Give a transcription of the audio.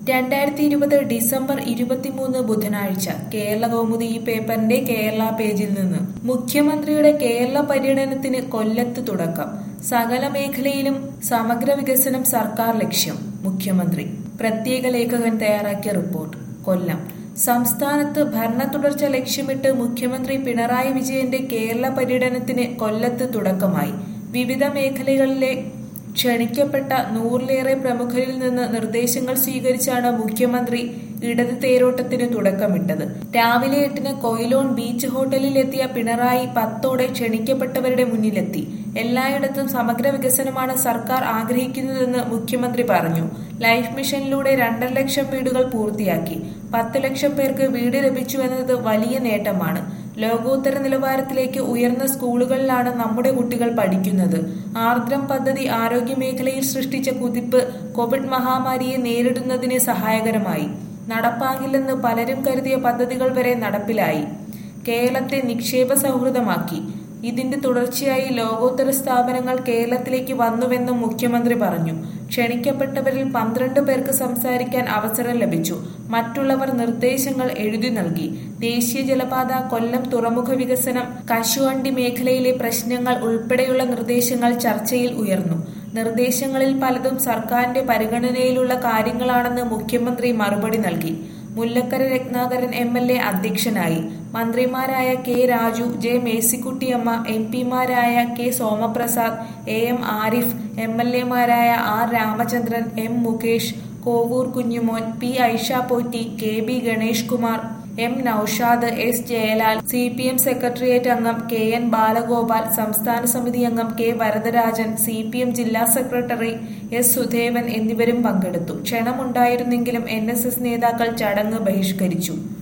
രണ്ടായിരത്തി ഇരുപത് ഡിസംബർ ഇരുപത്തിമൂന്ന് ബുധനാഴ്ച കേരള കൗമുദി ഈ പേപ്പറിന്റെ കേരള പേജിൽ നിന്ന് മുഖ്യമന്ത്രിയുടെ കേരള പര്യടനത്തിന് കൊല്ലത്ത് തുടക്കം സകല മേഖലയിലും സമഗ്ര വികസനം സർക്കാർ ലക്ഷ്യം മുഖ്യമന്ത്രി പ്രത്യേക ലേഖകൻ തയ്യാറാക്കിയ റിപ്പോർട്ട് കൊല്ലം സംസ്ഥാനത്ത് ഭരണ തുടർച്ച ലക്ഷ്യമിട്ട് മുഖ്യമന്ത്രി പിണറായി വിജയന്റെ കേരള പര്യടനത്തിന് കൊല്ലത്ത് തുടക്കമായി വിവിധ മേഖലകളിലെ ക്ഷണിക്കപ്പെട്ട നൂറിലേറെ പ്രമുഖരിൽ നിന്ന് നിർദ്ദേശങ്ങൾ സ്വീകരിച്ചാണ് മുഖ്യമന്ത്രി ഇടത് തേരോട്ടത്തിന് തുടക്കമിട്ടത് രാവിലെ എട്ടിന് കൊയിലോൺ ബീച്ച് ഹോട്ടലിൽ എത്തിയ പിണറായി പത്തോടെ ക്ഷണിക്കപ്പെട്ടവരുടെ മുന്നിലെത്തി എല്ലായിടത്തും സമഗ്ര വികസനമാണ് സർക്കാർ ആഗ്രഹിക്കുന്നതെന്ന് മുഖ്യമന്ത്രി പറഞ്ഞു ലൈഫ് മിഷനിലൂടെ രണ്ടര ലക്ഷം വീടുകൾ പൂർത്തിയാക്കി പത്ത് ലക്ഷം പേർക്ക് വീട് ലഭിച്ചുവെന്നത് വലിയ നേട്ടമാണ് ലോകോത്തര നിലവാരത്തിലേക്ക് ഉയർന്ന സ്കൂളുകളിലാണ് നമ്മുടെ കുട്ടികൾ പഠിക്കുന്നത് ആർദ്രം പദ്ധതി ആരോഗ്യ മേഖലയിൽ സൃഷ്ടിച്ച കുതിപ്പ് കോവിഡ് മഹാമാരിയെ നേരിടുന്നതിന് സഹായകരമായി നടപ്പാകില്ലെന്ന് പലരും കരുതിയ പദ്ധതികൾ വരെ നടപ്പിലായി കേരളത്തെ നിക്ഷേപ സൗഹൃദമാക്കി ഇതിന്റെ തുടർച്ചയായി ലോകോത്തര സ്ഥാപനങ്ങൾ കേരളത്തിലേക്ക് വന്നുവെന്നും മുഖ്യമന്ത്രി പറഞ്ഞു ക്ഷണിക്കപ്പെട്ടവരിൽ പന്ത്രണ്ട് പേർക്ക് സംസാരിക്കാൻ അവസരം ലഭിച്ചു മറ്റുള്ളവർ നിർദ്ദേശങ്ങൾ എഴുതി നൽകി ദേശീയ ജലപാത കൊല്ലം തുറമുഖ വികസനം കശുവണ്ടി മേഖലയിലെ പ്രശ്നങ്ങൾ ഉൾപ്പെടെയുള്ള നിർദ്ദേശങ്ങൾ ചർച്ചയിൽ ഉയർന്നു നിർദ്ദേശങ്ങളിൽ പലതും സർക്കാരിന്റെ പരിഗണനയിലുള്ള കാര്യങ്ങളാണെന്ന് മുഖ്യമന്ത്രി മറുപടി നൽകി Mullakkara Ratnakaran M L A അധ്യക്ഷനായി മന്ത്രിമാരായ K Raju J Mercykuttyamma M പിമാരായ K Somaprasad A M Arif M L എമാരായ R Ramachandran M Mukesh Kovoor Kunjumon P Aisha Potti K B Ganesh Kumar M Noushad S Jayalal C P M secretariat അംഗം കെ എൻ ബാലഗോപാൽ സംസ്ഥാന സമിതി അംഗം K Varadarajan C P M ജില്ലാ സെക്രട്ടറി എസ് സുധേവൻ എന്നിവരും പങ്കെടുത്തു ക്ഷണമുണ്ടായിരുന്നെങ്കിലും എൻ എസ് എസ് നേതാക്കൾ ചടങ്ങ് ബഹിഷ്കരിച്ചു